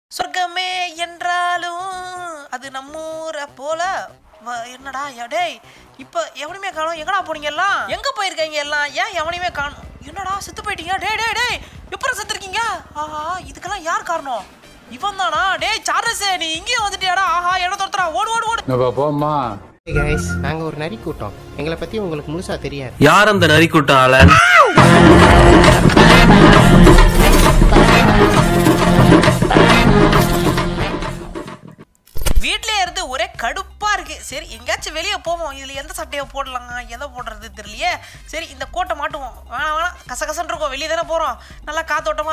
சொர்க்கமே என்றாலும் அது நம்மூரை போல வ- என்னடா யா டேய் இப்போ எவனையுமே காணோம் எங்கடா போனீங்க எல்லாம் எங்க போயிருக்கீங்க எல்லாம் ஏன் எவனையுமே காணோம் என்னடா செத்து போயிட்டீங்க டேய் டேய் டேய் எப்படி செத்துருக்கீங்க ஆஹா இதுக்கெல்லாம் யார் காரணம் இவன் தானா டேய் சார்லஸ் நீ இங்கேயும் வந்துட்டியாடா ஆஹா இடம் துரத்துறா ஓடு ஓடு ஓடு நம்ம போம்மா கைஸ் நாங்கள் ஒரு நரி கூட்டம் எங்களை பற்றி உங்களுக்கு முழுசா தெரியாது யார் அந்த நரிக்கூட்டம் ஆளன் வீட்லயே இருந்து ஒரே கடுப்பா இருக்கு சரி எங்கேயாச்சும் வெளியே போவோம் இதுல எந்த சட்டையை போடலாம் எதை போடுறது தெரியலையே சரி இந்த கோட்டை மாட்டுவோம் வேணாம் வேணாம் கசகசன்னு இருக்கும் வெளியே தானே போறோம் நல்லா காத்தோட்டமா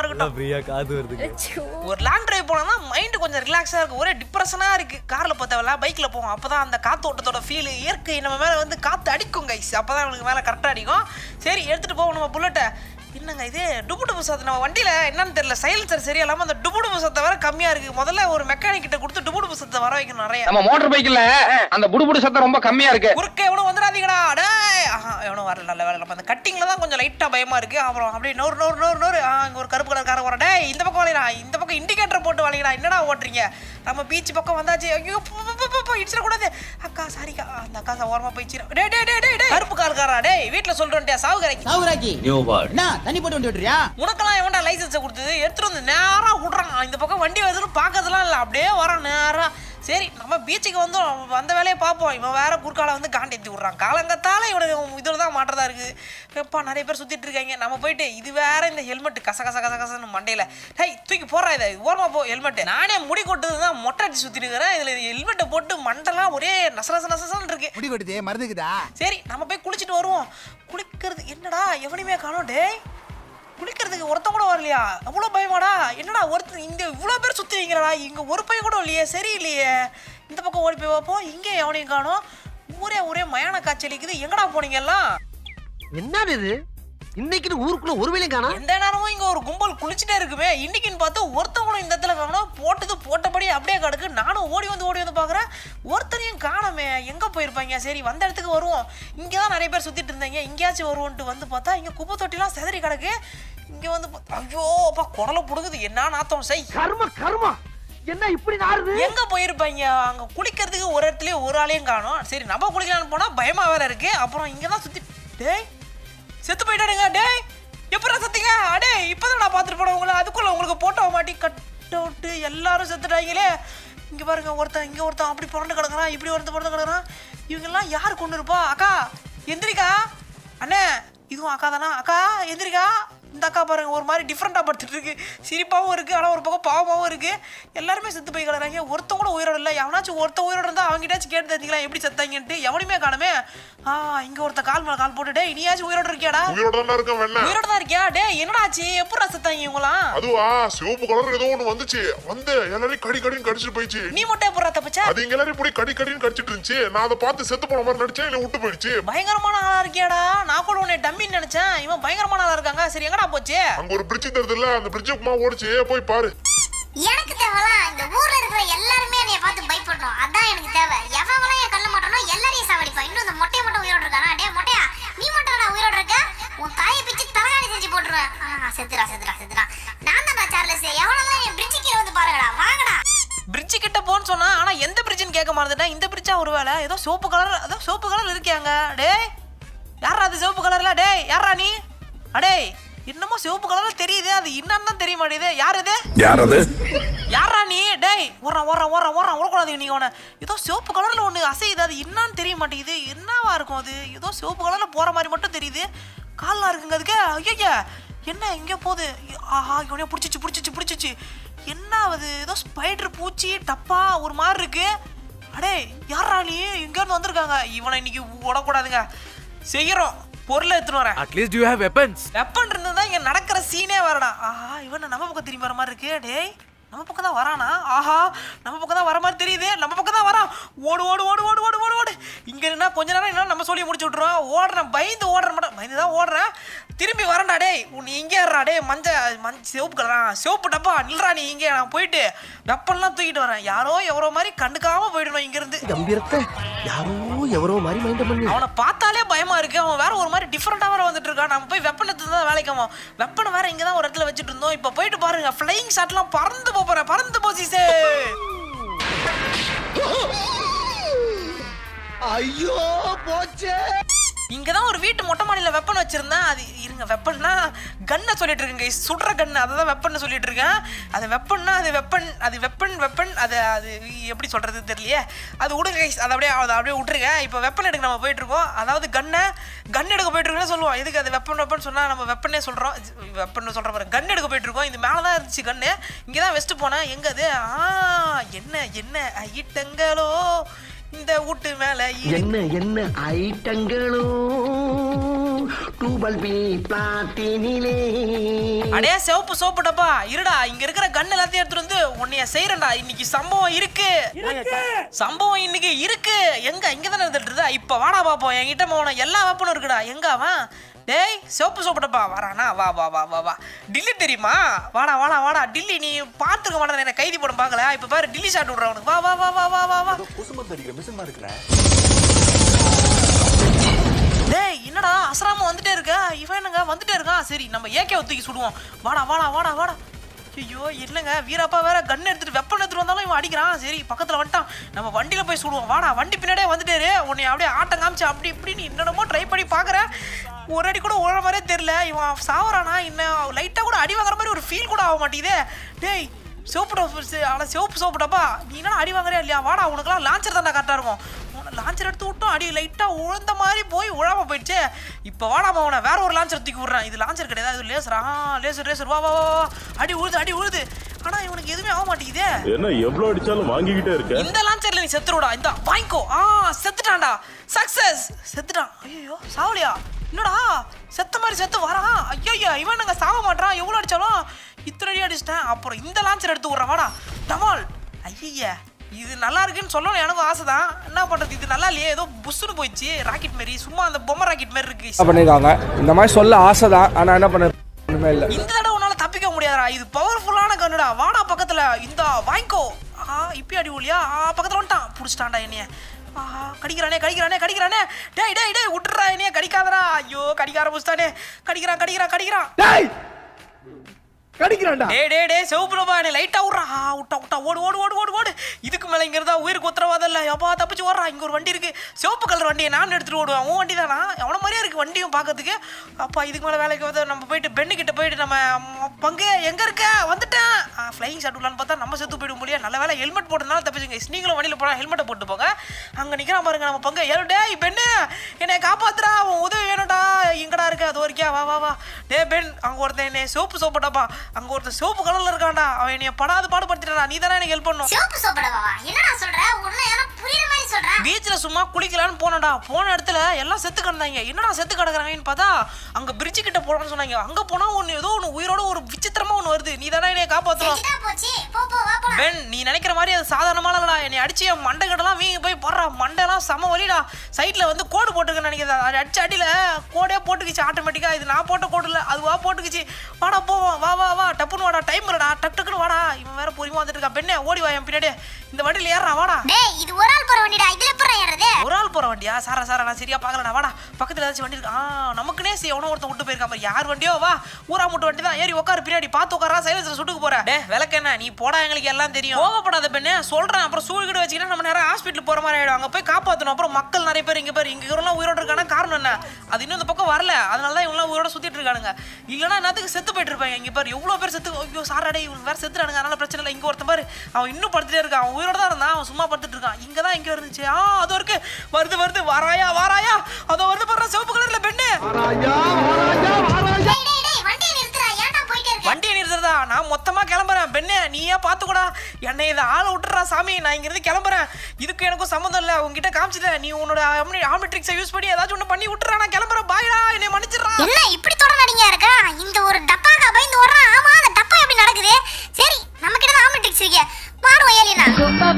இருக்கட்டும் ஒரு லாங் டிரைவ் போனோம்னா மைண்ட் கொஞ்சம் ரிலாக்ஸா இருக்கு ஒரே டிப்ரெஷனா இருக்கு கார்ல போத்தவல பைக்ல போவோம் அப்பதான் அந்த காத்தோட்டத்தோட ஃபீல் இயற்கை நம்ம மேல வந்து காத்து அடிக்கும் கைஸ் அப்பதான் அவனுக்கு மேல கரெக்டா அடிக்கும் சரி எடுத்துட்டு போவோம் நம்ம புல்லட்டை என்னங்க இது டுபு டுபு சத்தம் நம்ம வண்டியில என்னன்னு தெரியல சைலன்சர் சரியா இல்லாம அந்த டுபு டுபு சத்தம் வேற கம்மியா இருக்கு முதல்ல ஒரு மெக்கானிக் கிட்ட கொடுத்து டுபு டுபு சத்தம் வர வைக்கணும் நிறைய நம்ம மோட்டார் பைக்ல அந்த புடுபுடு சத்தம் ரொம்ப கம்மியா இருக்கு குறுக்க எவனும் வந்துடாதீங்கடா டேய் ஆஹா எவனும் வரல நல்ல வேலை நம்ம அந்த கட்டிங்ல தான் கொஞ்சம் லைட்டா பயமா இருக்கு அப்புறம் அப்படியே நூறு நூறு நூறு நூறு ஆ இங்க ஒரு கருப்பு கலர் காரன் வர டேய் இந்த பக்கம் வளையடா இந்த பக்கம் இண்டிகேட்டர் போட்டு வளையடா என்னடா ஓட்டுறீங்க நம்ம பீச் பக்கம் வந்தாச்சு ஐயோ போ, போ, போ, போ, போ, இடிச்சிட கூடாது அக்கா சாரிக்கா அந்த அக்கா ஓரமா போயிச்சு டேய் டேய் டேய் டேய் டேய் கருப்பு கார் காரா டேய் வீட்ல சொல்றேன்டா சாவு கரைக்கு சாவுராக்கி நியூ பார்ட் என்ன தண்ணி போட்டு வண்டி விட்டுறியா உனக்கெல்லாம் எவன்டா லைசன்ஸை கொடுத்தது எடுத்துட்டு வந்து நேரா விட்றான் இந்த பக்கம் வண்டி வருதுன்னு பார்க்கறதுலாம் இல்லை அப்படியே வரான் நேரா சரி நம்ம பீச்சுக்கு வந்தோம் வந்த வேலையை பார்ப்போம் இவன் வேற குறுக்கால வந்து காண்டேத்தி விட்றான் காலங்கத்தால இவனுக்கு இதில் தான் மாட்டுறதா இருக்கு எப்பா நிறைய பேர் சுத்திட்டு இருக்காங்க நம்ம போயிட்டு இது வேற இந்த ஹெல்மெட் கச கச கச கசன்னு மண்டையில ஹை தூக்கி போடுறா இதை ஓரமா போ ஹெல்மெட் நானே முடி கொட்டது தான் மொட்டை அடிச்சு சுத்திட்டு இருக்கிறேன் இதுல ஹெல்மெட்டை போட்டு மண்டெல்லாம் ஒரே நச நச நசன்னு இருக்கு முடி கொட்டுதே மருந்துக்குதா சரி நம்ம போய் குளிச்சுட்டு வருவோம் குளிக்கிறது என்னடா எவனையுமே காணோம் டேய் குளிக்கிறதுக்கு ஒருத்தன் கூட வரலையா அவ்வளோ பயமாடா என்னடா ஒருத்தன் இங்கே இவ்வளோ பேர் சுற்றி வைங்கிறடா இங்கே ஒரு பையன் கூட இல்லையே சரியில்லையே இந்த பக்கம் ஓடி போய் பார்ப்போம் இங்கே எவனையும் காணோம் ஊரே ஊரே மயான காய்ச்சலிக்குது எங்கடா போனீங்க எல்லாம் என்னது இது இன்னைக்குன்னு ஊருக்குள்ள ஒரு வேலையும் காணா எந்த நேரமும் இங்கே ஒரு கும்பல் குளிச்சுட்டே இருக்குமே இன்னைக்குன்னு பார்த்து ஒருத்தன் கூட இந்த இடத்துல காணோம் போட்டது போட்டபடி அப்படியே கிடக்கு நானும் ஓடி வந்து ஓடி வந்து பார்க்குறேன் ஒருத்தனையும் காணோமே எங்கே போயிருப்பாங்க சரி வந்த இடத்துக்கு வருவோம் இங்கே தான் நிறைய பேர் சுற்றிட்டு இருந்தாங்க எங்கேயாச்சும் வருவோன்ட்டு வந்து பார்த்தா இங்கே குப்பை தொட்டிலாம் செதறி கிடக்கு இங்கே வந்து பா- ஐயோ அப்பா குடலை புடுங்குது என்ன நாத்தம் சை கர்ம கர்மா என்ன இப்படி நாருது எங்க போயிருப்பாங்க அங்க குளிக்கிறதுக்கு ஒரு இடத்துலயும் ஒரு ஆளையும் காணோம் சரி நம்ம குளிக்கலாம்னு போனா பயமா வேற இருக்கு அப்புறம் இங்க தான் சுத்தி டேய் செத்து போயிட்டானுங்க டேய் எப்படா செத்தீங்க அடே இப்பதான் நான் பார்த்துட்டு போனேன் உங்களை அதுக்குள்ள உங்களுக்கு போட்டோ மாட்டி கட் அவுட்டு எல்லாரும் செத்துட்டாங்களே இங்க பாருங்க ஒருத்தன் இங்க ஒருத்தன் அப்படி புரண்டு கிடக்குறான் இப்படி ஒருத்தன் புரண்டு கிடக்குறான் இவங்கெல்லாம் யார் கொண்டு இருப்பா அக்கா எந்திரிக்கா அண்ணே இதுவும் அக்கா தானா அக்கா எந்திரிக்கா இந்த அக்கா பாருங்க ஒரு மாதிரி டிஃப்ரெண்டாக படுத்துட்டு இருக்கு சிரிப்பாகவும் இருக்கு ஆனால் ஒரு பக்கம் பாவமாகவும் இருக்கு எல்லாருமே செத்து போய் கிடக்குறாங்க ஒருத்தன் கூட உயிரோட இல்லை எவனாச்சும் ஒருத்தன் உயிரோட இருந்தா அவங்ககிட்டாச்சும் கேட்டு தெரிஞ்சுக்கலாம் எப்படி செத்தாங்கன்ட்டு எவனையுமே காணுமே ஆ இங்க ஒருத்த கால் மேல கால் போட்டு டேய் நீயாச்சும் உயிரோட இருக்கியாடா உயிரோட தான் இருக்கேன் வெண்ண உயிரோட தான் இருக்கியா டேய் என்னடாச்சு எப்படா செத்தாங்க இவங்களாம் அதுவா சிவப்பு கலர் ஏதோ ஒண்ணு வந்துச்சு வந்து எல்லாரையும் கடி கடின்னு கடிச்சிட்டு போயிடுச்சு நீ மட்டும் எப்படா தப்பிச்ச அது இங்க எல்லாரையும் போய் கடி கடின்னு கடிச்சிட்டு இருந்துச்சு நான் அதை பார்த்து செத்து போன மாதிரி நடிச்சேன் இல்லை விட்டு போயிடுச்சு பயங்கரமான ஆளா இருக்கியாடா நான் கூட உன்னை டம்மின்னு நினைச்சேன் இவன் பயங்கரமான ஆளா இருக்காங்க சரி எங்கடா போச்சு அங்க ஒரு பிரிட்ஜ் தருது இல்ல அந்த பிரிட்ஜுக்குமா ஓடிச்சு போய் பாரு எனக்கு தேவைலாம் இந்த ஊர்ல இருக்கிற எல்லாருமே என்னைய பார்த்து பயப்படணும் அதான் எனக்கு தேவை எவன்லாம் என் கண்ணு மாட்டானோ எல்லாரையும் சாவடிப்பான் இன்னும் இந்த மொட்டையை மட்டும் உயிரோட இருக்கானா டே மொட்டையா நீ மட்டும் நான் உயிரோட இருக்க உன் தாயை பிச்சு தலகாணி செஞ்சு போட்டுருவேன் ஆ, செத்துடா செத்துடா செத்துடா நான் தான் சார்லஸ் எவனெல்லாம் என் பிரிட்ஜு கீழே வந்து பாருங்கடா வாங்கடா பிரிட்ஜ் கிட்ட போன்னு சொன்னா ஆனா எந்த பிரிட்ஜ்னு கேட்க மாட்டேன் இந்த பிரிட்ஜா ஒருவேளை ஏதோ சிவப்பு கலர் ஏதோ சிவப்பு கலர் இருக்கியாங்க டேய் யாரா அது சிவப்பு கலர்ல டேய் யாரா நீ அடேய் என்னமோ சிவப்பு கலர்ல தெரியுது அது என்னன்னு தான் தெரிய மாட்டேங்குது யார் இது யாரது யாரா நீ டேய் ஓடுறான் ஓடுறான் ஓடுறான் ஓடுறான் ஓடக்கூடாது நீங்க அவனை ஏதோ சிவப்பு கலர்ல ஒன்று அசையுது அது என்னன்னு தெரிய மாட்டேங்குது என்னவா இருக்கும் அது ஏதோ சிவப்பு கலர்ல போற மாதிரி மட்டும் தெரியுது கால்லாம் இருக்குங்க அதுக்கு ஐயா என்ன எங்கே போகுது ஆஹா இவனையும் பிடிச்சிச்சு பிடிச்சிச்சு பிடிச்சிச்சு என்ன அது ஏதோ ஸ்பைடர் பூச்சி டப்பா ஒரு மாதிரி இருக்கு அடே யாரா நீ எங்கேருந்து வந்திருக்காங்க இவனை இன்னைக்கு விடக்கூடாதுங்க செய்யறோம் பொருளை எடுத்துன்னு வரேன் at least you have weapons weapon இருந்தா இங்க நடக்கிற சீனே வரடா ஆஹா இவன் நம்ம பக்கம் திரும்பி வர மாதிரி இருக்கு டேய் நம்ம பக்கம் தான் வரானா ஆஹா நம்ம பக்கம் தான் வர மாதிரி தெரியுது நம்ம பக்கம் தான் வரான் ஓடு ஓடு ஓடு ஓடு ஓடு ஓடு ஓடு இங்க என்ன கொஞ்ச நேரம் என்ன நம்ம சொல்லி முடிச்சு விட்டுருவோம் ஓடுறேன் பயந்து ஓடுற மாட்டேன் பயந்து தான் ஓடுறேன் திரும்பி வரேன்டா டேய் உன் இங்கே ஏறா டேய் மஞ்ச மஞ்ச சிவப்பு கலரா சிவப்பு டப்பா நில்றா நீ இங்கே நான் போயிட்டு வெப்பன்லாம் தூக்கிட்டு வரேன் யாரோ எவரோ மாதிரி கண்டுக்காம போயிடணும் இங்கிருந்து கம்பீரத்தை யாரோ எவரோ மாதிரி மைண்ட் பண்ணி அவனை பார்த்தாலே பயமா இருக்கு அவன் வேற ஒரு மாதிரி டிஃப்ரெண்டா வேற வந்துட்டு இருக்கான் நம்ம போய் வெப்பன் எடுத்து தான் வேலைக்கு ஆகும் வெப்பனை வேற இங்க தான் ஒரு இடத்துல வச்சுட்டு இருந்தோம் இப்போ போயிட்டு பாருங்க ஃப்ளையிங் ஷாட்லாம் பறந்து போப் போறேன் பறந்து போசிசே ஐயோ போச்சே இங்க தான் ஒரு வீட்டு மொட்டை மாடியில வெப்பன் வச்சிருந்தேன் அது இருங்க வெப்பன்னா கன்னை சொல்லிட்டு இருக்கேன் guys. சுடுற கன்னு அதை தான் வெப்பன் சொல்லிட்டு இருக்கேன் அது வெப்பன்னா அது வெப்பன் அது வெப்பன் வெப்பன் அது அது எப்படி சொல்றது தெரியலையே அது விடுங்க கைஸ் அதை அப்படியே அதை அப்படியே விட்டுருங்க இப்போ வெப்பன் எடுக்க நம்ம போயிட்டு இருக்கோம் அதாவது கன்னை கன் எடுக்க போயிட்டு இருக்கோம்னு சொல்லுவோம் எதுக்கு அது வெப்பன் வெப்பன் சொன்னா நம்ம வெப்பனே சொல்றோம் வெப்பன் சொல்ற பாரு கன் எடுக்க போயிட்டு இருக்கோம் இது மேலே தான் இருந்துச்சு கன்னு இங்கே தான் வெஸ்ட் போனேன் எங்க அது ஆ என்ன என்ன ஐட்டங்களோ இந்த வீட்டு மேல இருக்கு. என்ன என்ன ஐட்டங்களோ டூபல் பி பிளாட்டினிலே அடே சிவப்பு சோப்பு டப்பா இருடா இங்க இருக்கிற கன் எல்லாத்தையும் எடுத்துட்டு வந்து உன்னைய செய்யறேன்டா இன்னைக்கு சம்பவம் இருக்கு சம்பவம் இன்னைக்கு இருக்கு எங்க இங்க தானே இருந்துட்டு இருந்தா? இப்ப வாடா பாப்போம் என்கிட்ட போன எல்லா வெப்பனும் இருக்குடா எங்க அவன் டேய் சிவப்பு சோப்பு டப்பா வரானா வா வா வா வா வா டில்லி தெரியுமா வாடா வாடா வாடா டில்லி நீ பார்த்துக்க மாட்டேன் என்ன கைதி படம் பார்க்கல இப்ப பாரு டில்லி ஷாட் விடுற அவனுக்கு வா வா வா வா வா வா வா டேய் என்னடா அசராம வந்துட்டே இருக்க இவன் என்னங்க வந்துட்டே இருக்கான் சரி நம்ம ஏகே தூக்கி சுடுவோம் வாடா வாடா வாடா வாடா ஐயோ என்னங்க வீரப்பா வேற கன் எடுத்துட்டு வெப்பன் எடுத்துட்டு வந்தாலும் இவன் அடிக்கிறான் சரி பக்கத்துல வந்துட்டான் நம்ம வண்டியில போய் சுடுவோம் வாடா வண்டி பின்னாடியே வந்துட்டாரு உன்னை அப்படியே ஆட்டம் காமிச்சு அப்படி இப்படின்னு என்னென்னமோ ட்ரை பண்ணி பாக்குறேன் ஒரு அடி கூட ஓடுற மாதிரியே தெரியல இவன் சாவறானா இன்னும் லைட்டா கூட அடி வாங்குற மாதிரி ஒரு ஃபீல் கூட ஆக மாட்டேங்குதே டேய் சிவப்பு டப்பு ஆனால் சிவப்பு சோப்பு டப்பா நீ என்ன அடி வாங்குறியா இல்லையா வாடா உனக்குலாம் லான்ச்சர் தான்டா கரெக்டாக இருக்கும் லான்ச்சர் எடுத்து விட்டோம் அடி லைட்டாக உழந்த மாதிரி போய் உழாம போயிடுச்சு இப்போ வாடாமா உன வேற ஒரு லான்ச்சர் தூக்கி விட்றேன் இது லான்ச்சர் கிடையாது இது லேசர் ஆ லேசர் லேசர் வா வா வா வா. அடி உழுது அடி உழுது ஆனால் இவனுக்கு எதுவுமே ஆக மாட்டேங்குதே என்ன எவ்வளவு அடிச்சாலும் வாங்கிக்கிட்டே இருக்க இந்த லான்ச்சர்ல நீ செத்துருடா இந்த வாங்கிக்கோ ஆ செத்துட்டான்டா சக்சஸ் செத்துட்டான் ஐயோ சாவலியா என்னடா செத்த மாதிரி செத்து வரான் ஐயோ இவன் நாங்க சாவ மாட்டான் எவ்வளோ அடிச்சாலும் இத்தனை அடி அடிச்சிட்டேன் அப்புறம் இந்த லான்ச்சர் எடுத்து விட்றேன் வாடா டமால் ஐய இது நல்லா இருக்குன்னு சொல்லணும் எனக்கும் ஆசை தான் என்ன பண்றது இது நல்லா இல்லையே ஏதோ புஷ்னு போயிடுச்சு ராக்கெட் மாரி சும்மா அந்த பொம்மை ராக்கெட் மாதிரி இருக்கு பண்ணிருக்காங்க இந்த மாதிரி சொல்ல ஆசை தான் ஆனா என்ன பண்ண ஒண்ணுமே இல்ல இந்த தடவை உன்னால தப்பிக்க முடியாதுடா இது பவர்ஃபுல்லான கன்னுடா வாடா பக்கத்துல இந்த வாங்கிக்கோ ஆ இப்பி அடி ஒலியா ஆ பக்கத்துல வந்துட்டான் புடிச்சிட்டான்டா என்னைய ஆஹா கடிக்கிறானே கடிக்கிறானே கடிக்கிறானே டேய் டேய் டேய் விட்டுறா என்னைய கடிக்காதடா ஐயோ கடிக்க ஆரம்பிச்சிட்டானே கடிக்கிறான் கடிக்கிறான் கடிக்கிறான் டேய் கடிக்கிறான்டா டேய் டேய் டேய் சிவப்புலப்பா என்னை லைட்டா விட்றா ஆ, விட்டா விட்டா ஓடு ஓடு ஓடு ஓடு ஓடு இதுக்கு மேல இங்க இருந்தா உயிருக்கு உத்தரவாதம் இல்ல எப்பா தப்பிச்சு ஓடுறா இங்க ஒரு வண்டி இருக்கு சிவப்பு கலர் வண்டியை நான் எடுத்துட்டு ஓடுவேன் உன் வண்டி தானா அவன மாதிரியே இருக்கு வண்டியும் பார்க்கறதுக்கு அப்பா இதுக்கு மேல வேலைக்கு வந்து நம்ம போயிட்டு பெண்ணு கிட்ட போயிட்டு நம்ம ம், பங்கு எங்க இருக்க வந்துட்டேன் ஃப்ளைங் ஷாட் விடலான்னு பார்த்தா நம்ம செத்து போயிடும் முடியாது நல்ல வேலை ஹெல்மெட் போட்டதுனால தப்பிச்சுங்க நீங்களும் வண்டியில் போனா ஹெல்மெட்டை போட்டு போங்க அங்க நிக்கிறான் பாருங்க நம்ம பங்கு ஏழு டேய் பெண்ணு என்னை காப்பாத்துறா உன் உதவி வேணும்டா எங்கடா இருக்க அது வரைக்கும் வா வா வா டே பெண் அங்க ஒருத்தன் என்னை சோப்பு சோப்புட்டாப்பா அங்க ஒருத்தன் சிவப்பு கலர்ல இருக்கான்டா அவன் என்னைய படாது பாடுபடுத்திட்டான் நீ தானே எனக்கு ஹெல்ப் பண்ணும் சிவப்பு சோப்படவா என்னடா சொல்ற உன்னை யாரோ புரியுற மாதிரி சொல்ற பீச்சில் சும்மா குளிக்கலான்னு போனடா போன இடத்துல எல்லாம் செத்து கிடந்தாங்க என்னடா செத்து கிடக்குறாங்கன்னு பார்த்தா அங்க பிரிட்ஜு கிட்ட போறோம்னு சொன்னாங்க அங்க போனா ஒன்று ஏதோ ஒன்று உயிரோட ஒரு விசித்திரமா ஒன்று வருது நீ தானே என்னைய காப்பாற்றணும் செஞ்சுட்டா போச்சு போ போ வா போலாம் பென் நீ நினைக்கிற மாதிரி அது சாதாரணமான இல்லடா என்னை அடிச்சு என் மண்டை கிட்டலாம் வீங்கி போய் போடுறா மண்டைலாம் செம வலிடா சைடில் வந்து கோடு போட்டுருக்கேன்னு நினைக்கிறேன் அது அடிச்ச அடியில் கோடே போட்டுக்குச்சு ஆட்டோமேட்டிக்காக இது நான் போட்ட கோடு இல்லை அது வா போட்டுக்குச்சு வாடா போவோம் வா வா வா டப்புன்னு வாடா டைம் இல்லடா டக் டக்குன்னு வாடா இவன் வேற பொறுமையாக வந்துட்டு இருக்கா பெண்ணே ஓடி வா என் பின்னாடி இந்த வண்டியில் ஏறா வாடா டேய் இது ஒரு ஆள் போற வண்டிடா இதுல எப்பறம் ஏறது ஒரு ஆள் போற வண்டியா சாரா சாரா நான் சரியா பார்க்கலடா வாடா பக்கத்துல ஏதாச்சும் வண்டி இருக்கு ஆ நமக்குனே சி எவனோ ஒருத்தன் விட்டு போயிருக்கா பாரு யார் வண்டியோ வா ஊரா முட்டு வண்டி தான் ஏறி உட்காரு பின்னாடி பார்த்து உட்காரா சைலன்ஸ்ல சுட்டுக்கு போற டே விளக்கென்ன நீ போடா எங்களுக்கு எல்லாம் தெரியும் கோவப்படாத பெண்ணே சொல்றேன் அப்புறம் சூழ்கிட்ட வச்சுக்கிட்டா நம்ம நேரம் ஹாஸ்பிட்டல் போற மாதிரி ஆயிடும் அங்க போய் காப்பாத்தணும் அப்புறம் மக்கள் நிறைய பேர் இங்க பேர் இங்க இவரெல்லாம் உயிரோட இருக்கானா காரணம் என்ன அது இன்னும் இந்த பக்கம் வரல அதனால தான் இவங்களாம் உயிரோட சுத்திட்டு இருக்கானுங்க இல்லைன்னா என்னத்துக்கு செத்து போயிட்டு இருப்பாங்க இங்க பாரு எவ்வளவு பேர் செத்து ஐயோ சாராடே இவங்க வேற செத்துறானுங்க அதனால பிரச்சனை இல்லை இங்க ஒருத்தன் பாரு அவன் இன்னும் படுத்துட்டே இருக்கான் அவன் உயிரோட தான் இருந்தான் அவன் சும்மா படுத்துட்டு இருக்கான் இங்க தான் இங்க இருந்துச்சு ஆ அது இருக்கு வருது வருது வாராயா வாராயா அதோ வருது பாரு சிவப்பு கலர்ல பெண்ணு டேய் டேய் டேய் வண்டியை நிறுத்துடா ஏன்டா போயிட்டே இருக்க வண்டியை நிறுத்துறதா நான் மொத்தமா கிளம்புறேன் பெண்ணு நீயே பாத்துக்கூடா என்னை இதை ஆளை விட்டுறா சாமி நான் இங்கிருந்து கிளம்புறேன் இதுக்கு எனக்கும் சம்மந்தம் இல்லை உங்ககிட்ட காமிச்சிட்டேன் நீ உன்னோட ஆமிட்ரிக்ஸை யூஸ் பண்ணி ஏதாச்சும் ஒன்று பண்ணி விட்டுறா நான் கிளம்புறேன் பாய்டா என்னை மன்னிச்சிடுறா என்ன இப்படி தொடர் நடிங்க இருக்கா இந்த ஒரு டப்பாக்கா பயந்து ஓடுறான் ஆமா அந்த டப்பா எப்படி நடக்குது சரி நம்ம கிட்ட தான் ஆமெட்ரிக்ஸ் இருக்கு மாறுவோம் ஏலினா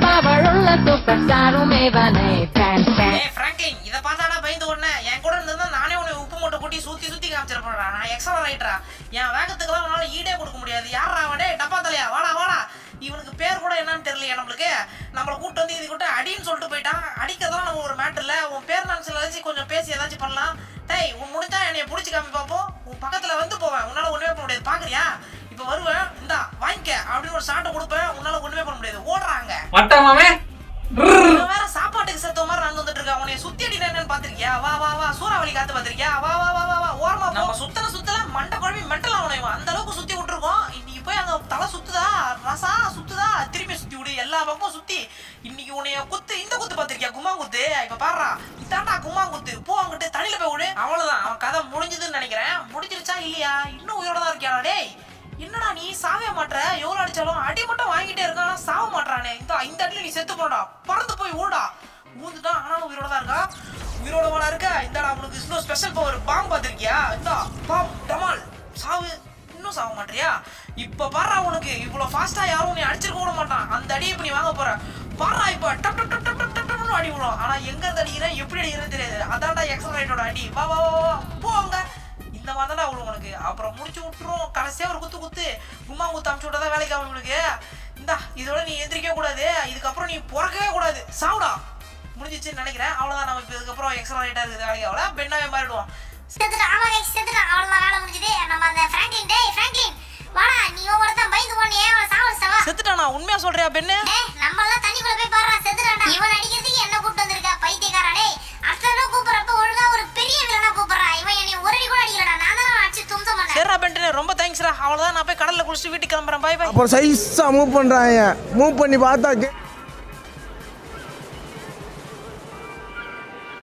ஏய் ஃப்ராங்க்லின் இதை பார்த்தாடா பயந்து உடனே என் கூட இருந்ததுன்னா நானே உன்னை உப்பு மூட்டை கொட்டி சுத்தி சுத்தி காமிச்சிருப்பேன்டா நான் எக்ஸலர் ரைட்டரா என் வேகத்துக்கெல்லாம் உன்னால ஈடே கொடுக்க முடியாது யாரா அவன் டேய் டப்பா தலையா வாடா வாடா இவனுக்கு பேர் கூட கூட என்னன்னு தெரியலையே நம்மளுக்கு நம்மளை கூட்டு வந்து இது கூட அடின்னு சொல்லிட்டு போயிட்டான் அடிக்கிறதா நம்ம ஒரு மேட்டர் இல்ல உன் பேர் நான் சில ஏதாச்சும் கொஞ்சம் பேசி ஏதாச்சும் பண்ணலாம் டேய் உன் முடிஞ்சா என்னைய பிடிச்சி காமி பார்ப்போம் உன் பக்கத்துல வந்து போவேன் உன்னால ஒண்ணுமே பண்ண முடியாது பாக்குறியா இப்ப வருவேன் இந்தா வாங்கிக்க அப்படின்னு ஒரு ஷாட்டை கொடுப்பேன் உன்னால ஒண்ணுமே பண்ண முடியாது ஓடுறாங்க வட்டமாமே இவன் வேற சாப்பாட்டுக்கு செத்த மாதிரி நடந்து வந்துட்டு இருக்கா உன்னை சுத்தி அடி என்னன்னு பாத்திருக்கியா வா வா வா சூறாவளி காத்து பாத்திருக்கியா வா வா வா வா வா ஓரமா போ. நம்ம சுத்தன சுத்தல மண்டை குழம்பி மெட்டல் ஆகணும் அந்த அளவுக்கு சுத்தி விட்டுருக்கோம் இன்னைக்கு போய் அங்க தலை சுத்துதா ரசா சுத்துதா திரும்பி சுத்தி விடு எல்லா பக்கமும் சுத்தி இன்னைக்கு உன்னைய குத்து இந்த குத்து பாத்திருக்கியா கும்மா குத்து இப்ப பாடுறா இதாண்டா கும்மா குத்து போ அங்கிட்டு தண்ணியில போய் விடு அவ்வளவுதான் அவன் கதை முடிஞ்சதுன்னு நினைக்கிறேன் முடிஞ்சிருச்சா இல்லையா இன்னும் உயிரோட தான் இருக்கியாடா டேய் என்னடா நீ சாவே மாட்ற எவ்வளவு அடிச்சாலும் அடி மட்டும் வாங்கிட்டே இருக்கான் ஆனா சாவ மாட்றானே இந்த இந்த அடியில நீ செத்து போடா பறந்து போய் ஊடா ஊந்துட்டான் ஆனாலும் உயிரோட தான் இருக்கா உயிரோட வாடா இருக்க இந்தாடா உனக்கு இன்னும் ஸ்பெஷல் பவர் பாம் பார்த்திருக்கியா இந்தா பாம் டமால் சாவு இன்னும் சாவ மாட்டியா இப்ப பாடுறா உனக்கு இவ்வளவு ஃபாஸ்டா யாரும் நீ அடிச்சிருக்க கூட மாட்டான் அந்த அடியை இப்ப நீ வாங்க போற பாடுறா இப்ப டப் டப் டப் டப் டப் டப் டப்னு அடி விடும் ஆனா எங்க இருந்து அடிக்கிறேன் எப்படி அடிக்கிறேன்னு தெரியாது அதான்டா எக்ஸலரேட்டோட அடி வா வா வா வா போங்க இந்த மாதிரி தான் விடும் உனக்கு அப்புறம் முடிச்சு விட்டுரும் கடைசியா ஒரு குத்து குத்து கும்மா குத்து அமுச்சு விட்டா தான் வேலைக்கு ஆகும் உனக்கு இந்தா இதோட நீ எந்திரிக்கவே கூடாது இதுக்கப்புறம் நீ பிறக்கவே கூடாது சாவுடா முடிஞ்சிச்சுன்னு நினைக்கிறேன் அவ்வளோதான் நம்ம இப்போ இதுக்கப்புறம் எக்ஸ்ட்ரா ரைட்டாக இருக்குது வேலைக்கு ஆகல பெண்ணாவே மாறிடுவோம் செத்துட்டான் ஆமா guys, செத்துட்டான் அவ்வளவுதான் வேலை முடிஞ்சது நம்ம அந்த பிராங்க்லின் டேய் பிராங்க்லின் வாடா நீ ஒவ்வொருத்தன் பயந்து போனியே அவனை சாவடிச்சவா செத்துட்டானா உண்மையா சொல்றியா பெண்ணு டேய் நம்ம எல்லாம் தண்ணிக்குள்ள போய் பாடுறா செத்துட்டான்டா இவன் அடிக்கிறதுக்கு என்ன கூப்பிட்டு வந்திருக்கா பைத்தியக்காரா டேய் அடுத்த தடவை கூப்பிடுறப்ப ஒழுங்கா ஒரு பெரிய வில்லனா கூப்பிடுறா இவன் என்னை ஒரு அடி கூட அடிக்கலடா நான் தான் அடிச்சு தும்சம் பண்ணேன் சரிடா பெண்ட்டு ரொம்ப தேங்க்ஸ்டா அவ்வளோதான் நான் போய் கடலில் குளிச்சுட்டு வீட்டுக்கு கிளம்புறேன் பாய் பாய் அப்புறம் சைஸாக மூவ் பண்ணுறாங்க மூவ் பண்ணி பார்த்தா கே